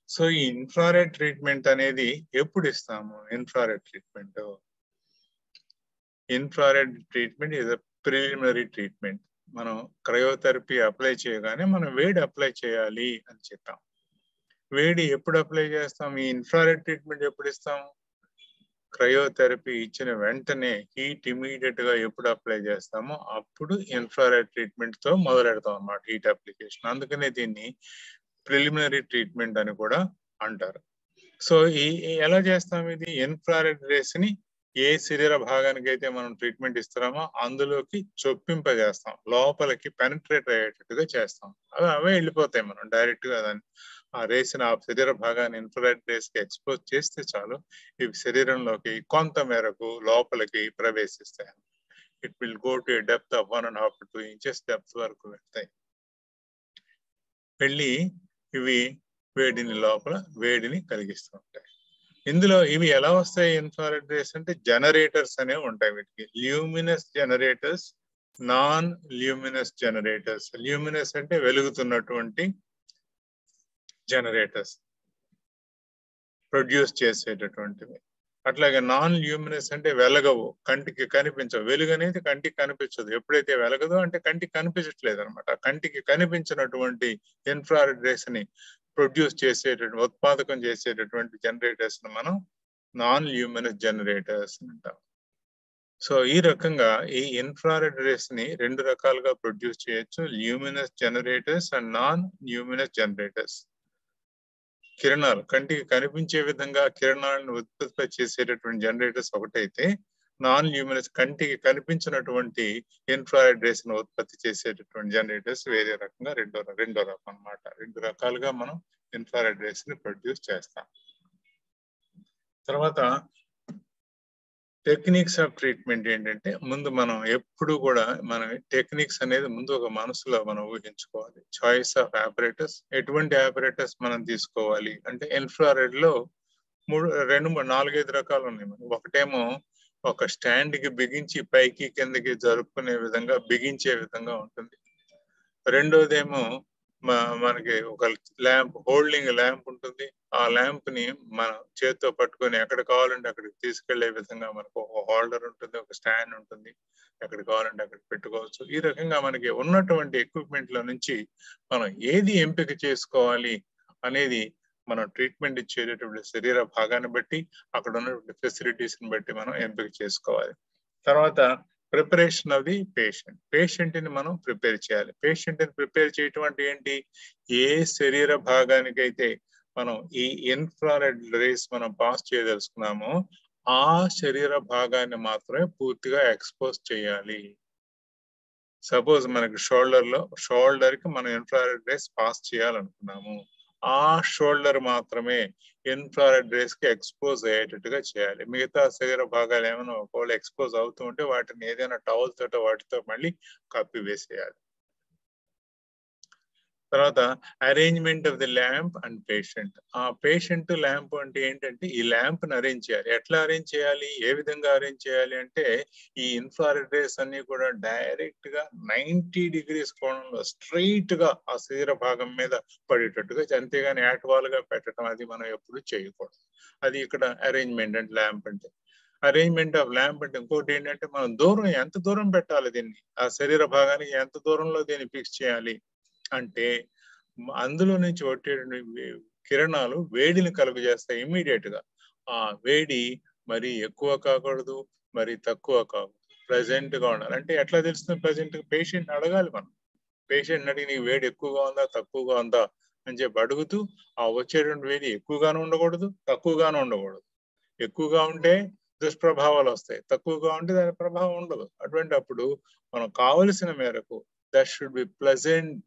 so ఈ infrared treatment అనేది ఎప్పుడు ఇస్తాము infrared treatment infrared treatment is preliminary treatment మనం క్రయోథెరపీ అప్లై చేయగానే మనం వేడి అప్లై చేయాలి అని చెప్పాం వేడి ఎప్పుడు అప్లై చేస్తాం ఈ ఇన్ఫ్రారెడ్ ట్రీట్మెంట్ ఎప్పుడు ఇస్తాం క్రయోథెరపీ ఇచ్చిన వెంటనే హీట్ ఇమీడియట్ గా ఎప్పుడు అప్లై చేస్తామో అప్పుడు ఇన్ఫ్రారెడ్ ట్రీట్మెంట్ తో మొదలెడతాం అన్నమాట హీట్ అప్లికేషన్ అందుకనే దీన్ని ప్రిలిమినరీ ట్రీట్మెంట్ అని కూడా అంటారు సో ఈ ఎలా చేస్తాం ఇది ఇన్ఫ్రారెడ్ రేస్ ని ఏ శరీర భాగానికి అయితే మనం ట్రీట్మెంట్ ఇస్తున్నామో అందులోకి చొప్పింపజేస్తాం లోపలికి పెనిట్రేట్ అయ్యేటట్టుగా చేస్తాం అవి అవే వెళ్ళిపోతాయి మనం డైరెక్ట్ గా దాన్ని ఆ రేసిన ఆ శరీర భాగాన్ని ఇన్ఫ్రారెడ్ రేస్ కి ఎక్స్పోజ్ చేస్తే చాలు ఇవి శరీరంలోకి కొంత మేరకు లోపలికి ప్రవేశిస్తాయి it will go to depth of one and half two inches depth వరకు వెళ్తాయి వెళ్ళి ఇవి వేడిని లోపల వేడిని కలిగిస్తూ ఉంటాయి ఇందులో ఇవి ఎలా వస్తాయి ఇన్ఫ్రారెడ్ రేస్ అంటే జనరేటర్స్ అనేవి ఉంటాయి వీటికి luminous generators non luminous generators luminous అంటే వెలుగుతున్నటువంటి జనరేటర్స్ ప్రొడ్యూస్ చేసేటటువంటివి అట్లాగే నాన్ ల్యూమినస్ అంటే వెలగవు కంటికి కనిపించవు వెలుగు అనేది కంటికి కనిపించదు ఎప్పుడైతే వెలగదో అంటే కంటికి కనిపించట్లేదు అనమాట కంటికి కనిపించినటువంటి ఇన్ఫ్రారెడ్ రేస్ ని ప్రొడ్యూస్ చేసేటటువంటి ఉత్పాదకం చేసేటటువంటి జనరేటర్స్ ని మనం నాన్ ల్యూమినస్ జనరేటర్స్ అంటాం సో ఈ రకంగా ఈ ఇన్ఫ్రారెడ్ రేస్ ని రెండు రకాలుగా ప్రొడ్యూస్ చేయొచ్చు luminous generators and non luminous generators కిరణాలు కంటికి కనిపించే విధంగా కిరణాలను ఉత్పత్తి చేసేటటువంటి జనరేటర్స్ ఒకటైతే నాన్ ల్యూమినస్ కంటికి కనిపించినటువంటి ఇన్ఫ్రారెడ్ రేస్ ను ఉత్పత్తి చేసేటటువంటి జనరేటర్స్ వేరే రకంగా రెండో రెండో రకం అన్నమాట రెండు రకాలుగా మనం ఇన్ఫ్రారెడ్ రేస్ ని ప్రొడ్యూస్ చేస్తాం తర్వాత టెక్నిక్స్ ఆఫ్ ట్రీట్మెంట్ ఏంటంటే ముందు మనం ఎప్పుడు కూడా మన టెక్నిక్స్ అనేది ముందు ఒక మనసులో మనం ఊహించుకోవాలి చాయిస్ ఆఫ్ ఆపరేటర్స్ ఎటువంటి ఆపరేటర్స్ మనం తీసుకోవాలి అంటే ఇన్ఫ్రారెడ్ లో మూడు రెండు మూడు నాలుగైదు రకాలు ఉన్నాయి మనకి ఒకటేమో ఒక స్టాండ్ కి బిగించి పైకి కిందకి జరుపుకునే విధంగా బిగించే విధంగా ఉంటుంది రెండోదేమో మనకి ఒక ల్యాంప్ హోల్డింగ్ ల్యాంప్ ఉంటుంది ఆ ల్యాంప్ ని మన చేతితో పట్టుకొని ఎక్కడ కావాలంటే అక్కడికి తీసుకెళ్లే విధంగా మనకు ఒక హోల్డర్ ఉంటుంది ఒక స్టాండ్ ఉంటుంది ఎక్కడ కావాలంటే అక్కడ పెట్టుకోవచ్చు ఈ రకంగా మనకి ఉన్నటువంటి ఎక్విప్మెంట్ లో నుంచి మనం ఏది ఎంపిక చేసుకోవాలి అనేది మనం ట్రీట్మెంట్ ఇచ్చేటటువంటి శరీర భాగాన్ని బట్టి అక్కడ ఉన్నటువంటి ఫెసిలిటీస్ ని బట్టి మనం ఎంపిక చేసుకోవాలి తర్వాత preparation of the patient patient ని మనం ప్రిపేర్ చేయాలి పేషెంట్ ని ప్రిపేర్ చేయటం అంటే ఏంటి ఏ శరీర భాగానికైతే మనం ఈ ఇన్ఫ్రారెడ్ రేస్ మనం పాస్ చేయదలుచుకున్నామో ఆ శరీర భాగాన్ని మాత్రమే పూర్తిగా ఎక్స్పోజ్ చేయాలి సపోజ్ మనకి షోల్డర్ లో షోల్డర్ కి మనం ఇన్ఫ్రారెడ్ రేస్ పాస్ చేయాలనుకున్నాము ఆ షోల్డర్ మాత్రమే ఇన్ఫ్రారెడ్ రేస్ కి ఎక్స్పోజ్ అయ్యేటట్టుగా చేయాలి మిగతా శరీర భాగాలు ఏమైనా ఒకవేళ ఎక్స్పోజ్ అవుతూ ఉంటే వాటిని ఏదైనా టవల్ తోటో వాటితో మళ్ళీ కప్పి వేసేయాలి తర్వాత arrangement of the lamp and patient ఆ పేషెంట్ ల్యాంప్ అంటే ఏంటంటే ఈ ల్యాంప్ ని అరేంజ్ చేయాలి ఎట్లా అరేంజ్ చేయాలి ఏ విధంగా అరేంజ్ చేయాలి అంటే ఈ ఇన్ఫ్రారెడ్ రేస్ అన్ని కూడా డైరెక్ట్ గా నైన్టీ డిగ్రీస్ కోణంలో స్ట్రైట్ గా ఆ శరీర భాగం మీద పడేటట్టుగా అంతేగాని యాట్వాల్ గా పెట్టడం అది మనం ఎప్పుడు చేయకూడదు అది ఇక్కడ అరేంజ్మెంట్ అండ్ ల్యాంప్ అంటే అరేంజ్మెంట్ ఆఫ్ ల్యాంప్ అంటే ఇంకోటి ఏంటంటే మనం దూరం ఎంత దూరం పెట్టాలి దీన్ని ఆ శరీర భాగానికి ఎంత దూరంలో దీన్ని ఫిక్స్ చేయాలి అంటే అందులో నుంచి వచ్చే కిరణాలు వేడిని కలుగు చేస్తాయి ఇమ్మీడియట్ గా ఆ వేడి మరి ఎక్కువ కాకూడదు మరి తక్కువ కాకూడదు ప్రజెంట్ గా ఉండాలి అంటే ఎట్లా తెలుస్తుంది ప్రజెంట్ పేషెంట్ అడగాలి మనం పేషెంట్ అడిగి నీకు వేడి ఎక్కువగా ఉందా తక్కువగా ఉందా అని చెప్పి అడుగుతూ ఆ వచ్చేటువంటి వేడి ఎక్కువగాను ఉండకూడదు తక్కువగాను ఉండకూడదు ఎక్కువగా ఉంటే దుష్ప్రభావాలు వస్తాయి తక్కువగా ఉంటే దాని ప్రభావం ఉండదు అటువంటి అప్పుడు మనం కావలసిన మేరకు దట్ షుడ్ బి ప్లజెంట్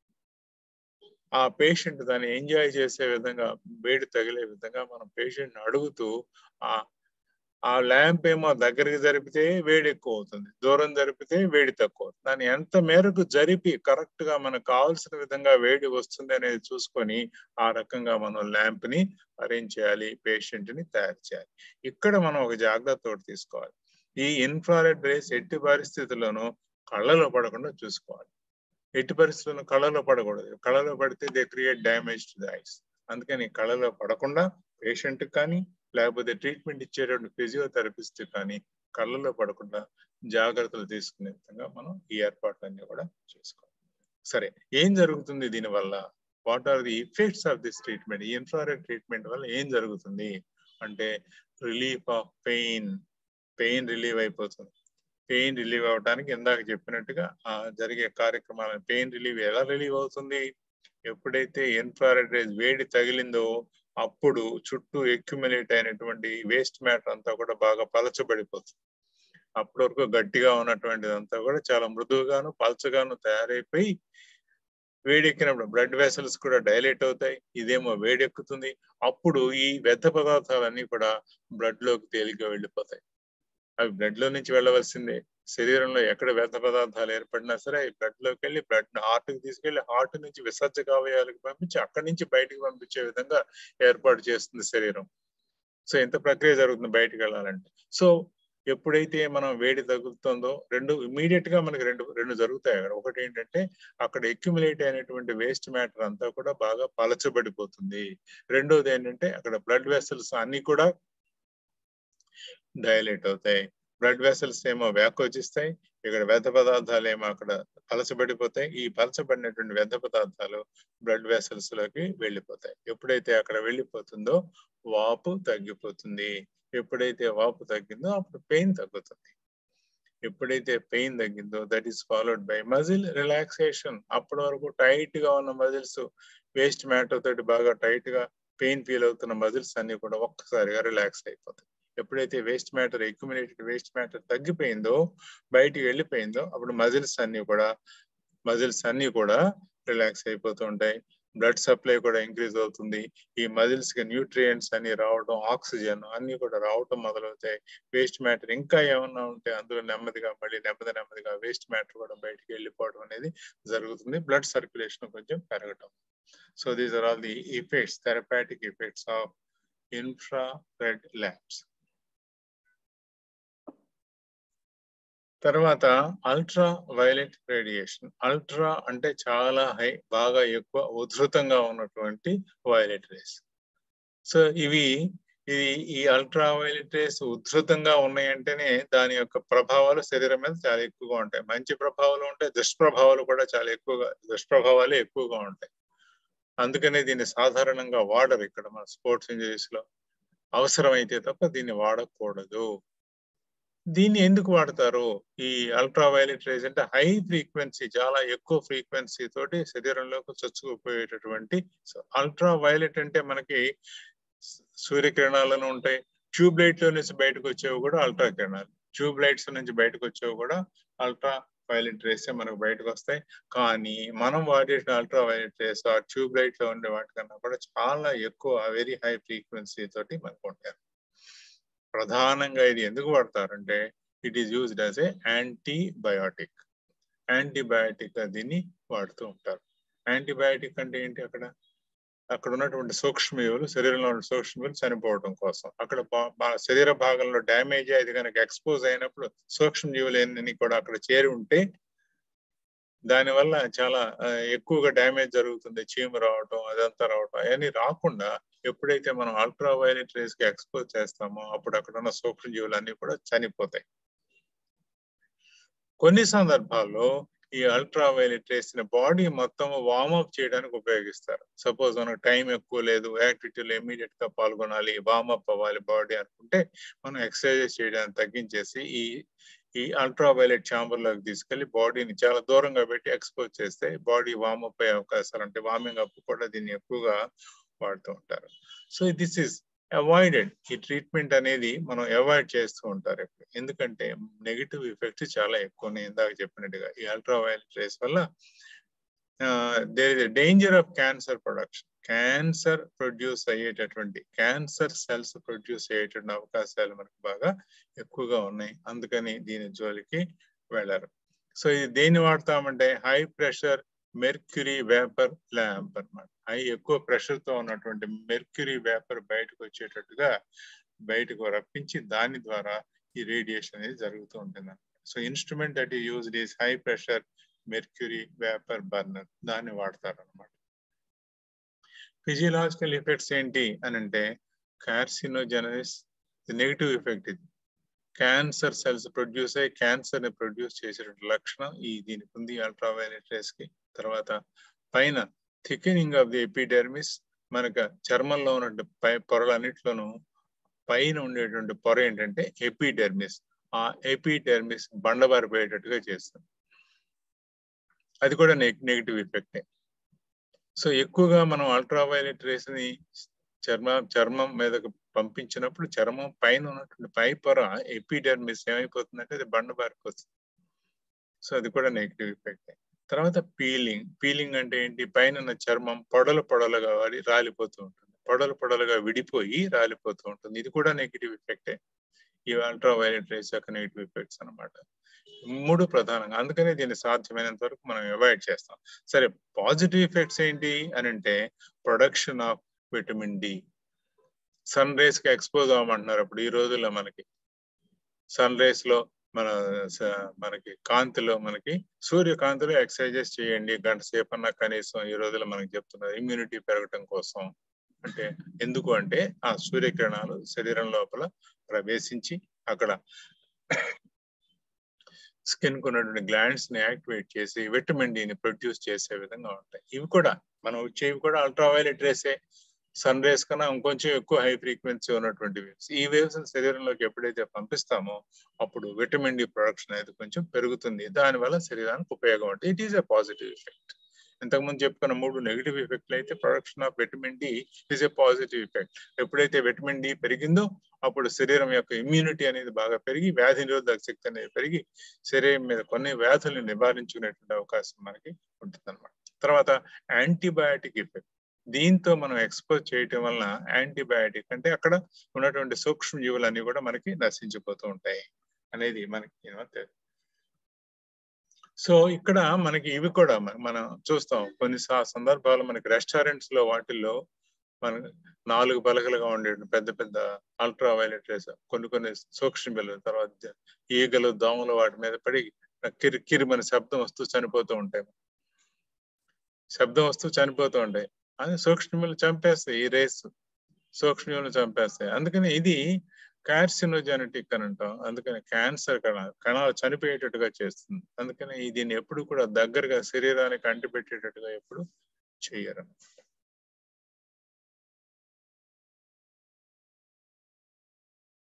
ఆ పేషెంట్ దాన్ని ఎంజాయ్ చేసే విధంగా వేడి తగిలే విధంగా మనం పేషెంట్ అడుగుతూ ఆ ఆ ల్యాంప్ ఏమో దగ్గరికి జరిపితే వేడి ఎక్కువ అవుతుంది దూరం జరిపితే వేడి తక్కువ దాన్ని ఎంత మేరకు జరిపి కరెక్ట్ గా మనకు కావాల్సిన విధంగా వేడి వస్తుంది అనేది చూసుకొని ఆ రకంగా మనం ల్యాంప్ ని అరేంజ్ చేయాలి పేషెంట్ ని తయారు చేయాలి ఇక్కడ మనం ఒక జాగ్రత్త తీసుకోవాలి ఈ ఇన్ఫ్రారెడ్ రేస్ ఎట్టి పరిస్థితుల్లోనూ కళ్ళలో పడకుండా చూసుకోవాలి ఎట్టి పరిస్థితుల్లో కళ్ళలో పడకూడదు కళ్ళలో పడితే they create damage to the eyes అందుకని కళ్ళలో పడకుండా పేషెంట్ కానీ లేకపోతే ట్రీట్మెంట్ ఇచ్చేటువంటి ఫిజియోథెరపిస్ట్ కానీ కళ్ళలో పడకుండా జాగ్రత్తలు తీసుకునే విధంగా మనం ఈ ఏర్పాట్లన్నీ కూడా చేసుకోవాలి సరే ఏం జరుగుతుంది దీనివల్ల what are the effects of this treatment ఈ ఇన్ఫ్రారెడ్ ట్రీట్మెంట్ వల్ల ఏం జరుగుతుంది అంటే relief of pain pain relieve అయిపోతుంది పెయిన్ రిలీవ్ అవడానికి ఇందాక చెప్పినట్టుగా ఆ జరిగే కార్యక్రమాల పెయిన్ రిలీవ్ ఎలా రిలీవ్ అవుతుంది ఎప్పుడైతే ఇన్ఫ్రారెడ్ రేజ్ వేడి తగిలిందో అప్పుడు చుట్టూ ఎక్యుమిలేట్ అయినటువంటి వేస్ట్ మ్యాటర్ అంతా కూడా బాగా పలచబడిపోతుంది అప్పటి వరకు గట్టిగా ఉన్నటువంటిది అంతా కూడా చాలా మృదువుగాను పలచగాను తయారైపోయి వేడెక్కినప్పుడు బ్లడ్ వెసల్స్ కూడా డైలేట్ అవుతాయి ఇదేమో వేడెక్కుతుంది అప్పుడు ఈ వ్యర్థ పదార్థాలన్నీ కూడా బ్లడ్ లోకి తేలిగ్గా వెళ్ళిపోతాయి అవి బ్లడ్ లో నుంచి వెళ్ళవలసిందే శరీరంలో ఎక్కడ వ్యర్థ పదార్థాలు ఏర్పడినా సరే అవి బ్లడ్ లోకి వెళ్ళి బ్లడ్ హార్ట్ కి తీసుకెళ్లి హార్ట్ నుంచి విసర్జక అవయాలకు పంపించి అక్కడి నుంచి బయటకు పంపించే విధంగా ఏర్పాటు చేస్తుంది శరీరం సో ఎంత ప్రక్రియ జరుగుతుంది బయటకు వెళ్ళాలంటే సో ఎప్పుడైతే మనం వేడి తగులుతుందో రెండు ఇమీడియట్ గా మనకి రెండు రెండు జరుగుతాయి అక్కడ ఒకటి ఏంటంటే అక్కడ ఎక్యుములేట్ అయినటువంటి వేస్ట్ మ్యాటర్ అంతా కూడా బాగా పలచబడిపోతుంది రెండోది ఏంటంటే అక్కడ బ్లడ్ వెసల్స్ అన్ని కూడా డైలేట్ అవుతాయి బ్లడ్ వెసల్స్ ఏమో వ్యాకోచిస్తాయి ఇక్కడ వ్యర్థ పదార్థాలు ఏమో అక్కడ పలచబడిపోతాయి ఈ పలచబడినటువంటి వ్యర్థ పదార్థాలు బ్లడ్ వెసల్స్ లోకి వెళ్ళిపోతాయి ఎప్పుడైతే అక్కడ వెళ్ళిపోతుందో వాపు తగ్గిపోతుంది ఎప్పుడైతే వాపు తగ్గిందో అప్పుడు పెయిన్ తగ్గుతుంది ఎప్పుడైతే పెయిన్ తగ్గిందో that is followed by muscle relaxation అప్పటి వరకు టైట్ గా ఉన్న మజిల్స్ వేస్ట్ మ్యాటర్ తోటి బాగా టైట్ గా పెయిన్ ఫీల్ అవుతున్న మజిల్స్ అన్ని కూడా ఒక్కసారిగా రిలాక్స్ అయిపోతాయి ఎప్పుడైతే waste matter accumulated waste matter తగ్గిపోయిందో బయటికి వెళ్ళిపోయిందో అప్పుడు మజిల్స్ అన్ని కూడా మజిల్స్ అన్ని కూడా రిలాక్స్ అయిపోతూ ఉంటాయి బ్లడ్ సప్లై కూడా ఇంక్రీజ్ అవుతుంది ఈ మజిల్స్ కి న్యూట్రియంట్స్ అన్ని రావడం ఆక్సిజన్ అన్ని కూడా రావడం మొదలవుతాయి వేస్ట్ మ్యాటర్ ఇంకా ఏమన్నా ఉంటే అందులో నెమ్మదిగా మళ్ళీ నెమ్మది నెమ్మదిగా వేస్ట్ మ్యాటర్ కూడా బయటికి వెళ్ళిపోవడం అనేది జరుగుతుంది బ్లడ్ సర్క్యులేషన్ కొంచెం పెరగటం so these are all the effects therapeutic effects of infra red lamps తర్వాత అల్ట్రా వైలెట్ రేడియేషన్ అల్ట్రా అంటే చాలా హై బాగా ఎక్కువ ఉధృతంగా ఉన్నటువంటి వైలెట్ రేస్ సో ఇవి ఇది ఈ అల్ట్రా వైలెట్ రేస్ ఉధృతంగా ఉన్నాయంటేనే దాని యొక్క ప్రభావాలు శరీరం మీద చాలా ఎక్కువగా ఉంటాయి మంచి ప్రభావాలు ఉంటాయి దుష్ప్రభావాలు కూడా చాలా ఎక్కువగా దుష్ప్రభావాలే ఎక్కువగా ఉంటాయి అందుకనే దీన్ని సాధారణంగా వాడరు ఇక్కడ మన స్పోర్ట్స్ ఇంజరీస్ లో అవసరమైతే తప్ప దీన్ని వాడకూడదు దీన్ని ఎందుకు వాడతారు ఈ అల్ట్రా వైలెట్ రేస్ అంటే హై ఫ్రీక్వెన్సీ చాలా ఎక్కువ ఫ్రీక్వెన్సీ తోటి శరీరంలోకి చొచ్చుకుపోయేటటువంటి అల్ట్రా వైలెట్ అంటే మనకి సూర్యకిరణాలను ఉంటాయి ట్యూబ్ లైట్ లో నుంచి బయటకు వచ్చేవి కూడా అల్ట్రా కిరణాలు ట్యూబ్ లైట్స్ నుంచి బయటకు వచ్చేవి కూడా అల్ట్రా వైలెట్ రేస్ మనకు బయటకు వస్తాయి కానీ మనం వాడేసిన అల్ట్రా వైలెట్ రేస్ ఆ ట్యూబ్ లైట్ లో ఉండే వాటికన్నా కూడా చాలా ఎక్కువ వెరీ హై ఫ్రీక్వెన్సీ తోటి మనకు ఉంటాయి ప్రధానంగా ఇది ఎందుకు వాడతారంటే it is used as a antibiotic antibiotic దీన్ని వాడుతూ ఉంటారు యాంటీబయాటిక్ అంటే ఏంటి అక్కడ అక్కడ ఉన్నటువంటి సూక్ష్మజీవులు శరీరంలో ఉన్న సూక్ష్మజీవులు చనిపోవడం కోసం అక్కడ శరీర భాగంలో డ్యామేజ్ అది కనుక ఎక్స్పోజ్ అయినప్పుడు సూక్ష్మజీవులు ఎన్ని కూడా అక్కడ చేరి ఉంటే దానివల్ల చాలా ఎక్కువగా డ్యామేజ్ జరుగుతుంది చీము రావటం అదంతా రావటం అవన్నీ రాకుండా ఎప్పుడైతే మనం అల్ట్రా వైలెట్ రేస్ కి ఎక్స్పోజ్ చేస్తామో అప్పుడు అక్కడ ఉన్న సూక్ష్మజీవులు అన్ని కూడా చనిపోతాయి కొన్ని సందర్భాల్లో ఈ అల్ట్రా వైలెట్ రేస్ ని బాడీ మొత్తం వార్మప్ చేయడానికి ఉపయోగిస్తారు సపోజ్ మనకు టైం ఎక్కువ లేదు యాక్టివిటీలో ఇమీడియట్ గా పాల్గొనాలి వార్మప్ అవ్వాలి బాడీ అనుకుంటే మనం ఎక్సర్సైజ్ చేయడానికి తగ్గించేసి ఈ ఈ అల్ట్రా వైలెట్ ఛాంబర్ లోకి తీసుకెళ్లి బాడీని చాలా దూరంగా పెట్టి ఎక్స్పోజ్ చేస్తే బాడీ వార్మప్ అయ్యే అవకాశాలు అంటే వార్మింగ్ అప్ కూడా దీన్ని ఎక్కువగా వాడుతూ ఉంటారు సో దిస్ ఇస్ అవాయిడెడ్ ఈ ట్రీట్మెంట్ అనేది మనం అవాయిడ్ చేస్తూ ఉంటారు ఎందుకంటే నెగిటివ్ ఎఫెక్ట్స్ చాలా ఎక్కువ ఇందాక చెప్పినట్టుగా ఈ అల్ట్రా వైలెట్ రేస్ వల్ల there is danger of cancer production cancer produce అయ్యేటటువంటి క్యాన్సర్ సెల్స్ ప్రొడ్యూస్ అయ్యేటువంటి అవకాశాలు మనకు బాగా ఎక్కువగా ఉన్నాయి అందుకని దీని జోలికి వెళ్ళరు సో ఇది దేన్ని వాడతామంటే high pressure mercury vapour lamp అనమాట హై ఎక్కువ ప్రెషర్ తో ఉన్నటువంటి మెర్క్యూరీ వేపర్ బయటకు వచ్చేటట్టుగా బయటకు రప్పించి దాని ద్వారా ఈ రేడియేషన్ అనేది జరుగుతూ ఉంటుంది so instrument that is used is high pressure mercury vapour burner దాన్ని వాడతారు అనమాట ఫిజియలాజికల్ ఎఫెక్ట్స్ ఏంటి అని అంటే కార్సినోజెనసిస్ నెగిటివ్ ఎఫెక్ట్ ఇది క్యాన్సర్ సెల్స్ ప్రొడ్యూస్ అయ్యి క్యాన్సర్ ని ప్రొడ్యూస్ చేసేటువంటి లక్షణం ఈ దీనికి ఉంది అల్ట్రావైలెట్ రేస్ కి తర్వాత పైన థికెనింగ్ ఆఫ్ ది ఎపిడెర్మిస్ మనకు చర్మంలో ఉన్నటువంటి పై పొరలన్నిట్లోనూ పైన ఉండేటువంటి పొర ఏంటంటే ఎపిడెర్మిస్ ఆ ఎపిడెర్మిస్ బండబారిపోయేటట్టుగా చేస్తుంది అది కూడా నెగిటివ్ ఎఫెక్టే సో ఎక్కువగా మనం అల్ట్రావైలెట్ రేస్ ని చర్మ చర్మం మీదకు పంపించినప్పుడు చర్మం పైన ఉన్నటువంటి పై పొర ఎపిడెర్మిస్ ఏమైపోతుందంటే అది బండబారిపోతుంది సో అది కూడా నెగిటివ్ ఎఫెక్ట్ తర్వాత పీలింగ్ పీలింగ్ అంటే ఏంటి పైన ఉన్న చర్మం పొడలు పొడలుగా వాడి రాలిపోతూ ఉంటుంది పొడలు పొడలుగా విడిపోయి రాలిపోతూ ఉంటుంది ఇది కూడా నెగిటివ్ ఎఫెక్టే ఈ అల్ట్రావైలెట్ రేస్ యొక్క నెగిటివ్ ఎఫెక్ట్స్ అనమాట మూడు ప్రధానంగా అందుకనే దీన్ని సాధ్యమైనంత వరకు మనం అవాయిడ్ చేస్తాం సరే పాజిటివ్ ఎఫెక్ట్స్ ఏంటి అని అంటే production of vitamin D sun rays కి ఎక్స్పోజ్ అవ్వమంటున్నారు అప్పుడు ఈ రోజుల్లో మనకి సన్ రేస్ లో మన మనకి కాంతిలో మనకి సూర్యకాంతిలో ఎక్సర్సైజెస్ చేయండి గంట సేపు అన్నా కనీసం ఈ రోజుల్లో మనకి చెప్తున్నారు ఇమ్యూనిటీ పెరగటం కోసం అంటే ఎందుకు అంటే ఆ సూర్యకిరణాలు శరీరం లోపల ప్రవేశించి అక్కడ స్కిన్ ఉన్నటువంటి గ్లాండ్స్ ని యాక్టివేట్ చేసి విటమిన్ డిని ప్రొడ్యూస్ చేసే విధంగా ఉంటాయి ఇవి కూడా మనం వచ్చేవి కూడా అల్ట్రావైలెట్ రేసే సన్ రేస్ కన్నా ఇంకొంచెం ఎక్కువ హై ఫ్రీక్వెన్సీ ఉన్నటువంటి వేవ్స్ ఈ వేవ్స్ శరీరంలోకి ఎప్పుడైతే పంపిస్తామో అప్పుడు విటమిన్ డి ప్రొడక్షన్ అనేది కొంచెం పెరుగుతుంది దానివల్ల శరీరానికి ఉపయోగం ఉంటుంది it is a positive effect ఇంతకుముందు చెప్పుకున్న మూడు నెగిటివ్ ఎఫెక్ట్లు అయితే production of vitamin D is a positive effect ఎప్పుడైతే విటమిన్ డి పెరిగిందో అప్పుడు శరీరం యొక్క ఇమ్యూనిటీ అనేది బాగా పెరిగి వ్యాధి నిరోధక శక్తి అనేది పెరిగి శరీరం మీద కొన్ని వ్యాధుల్ని నివారించుకునేటువంటి అవకాశం మనకి ఉంటుంది అనమాట తర్వాత యాంటీబయాటిక్ ఎఫెక్ట్ దీంతో మనం ఎక్స్పోజ్ చేయటం వలన యాంటీబయాటిక్ అంటే అక్కడ ఉన్నటువంటి సూక్ష్మ జీవులన్నీ కూడా మనకి నశించిపోతూ ఉంటాయి అనేది మనకి సో ఇక్కడ మనకి ఇవి కూడా మనం చూస్తాం కొన్ని సందర్భాలు మనకి రెస్టారెంట్స్ లో వాటిల్లో మన నాలుగు పలకలుగా ఉండే పెద్ద పెద్ద అల్ట్రా వైలెట్ రేస్ కొన్ని కొన్ని సూక్ష్మలు తర్వాత ఈగలు దోమలు వాటి మీద పడి కిరి కిరి మన శబ్దం వస్తూ చనిపోతూ ఉంటాయి శబ్దం వస్తూ చనిపోతూ ఉంటాయి అది సూక్ష్మలు చంపేస్తాయి ఈ రేస్ సూక్ష్మలు చంపేస్తాయి అందుకని ఇది కార్సినోజెనటిక్ అని అంటాం అందుకని క్యాన్సర్ కణాలు కణాలు చనిపోయేటట్టుగా చేస్తుంది అందుకని దీన్ని ఎప్పుడు కూడా దగ్గరగా శరీరానికి అంటిపెట్టేటట్టుగా ఎప్పుడు చేయరు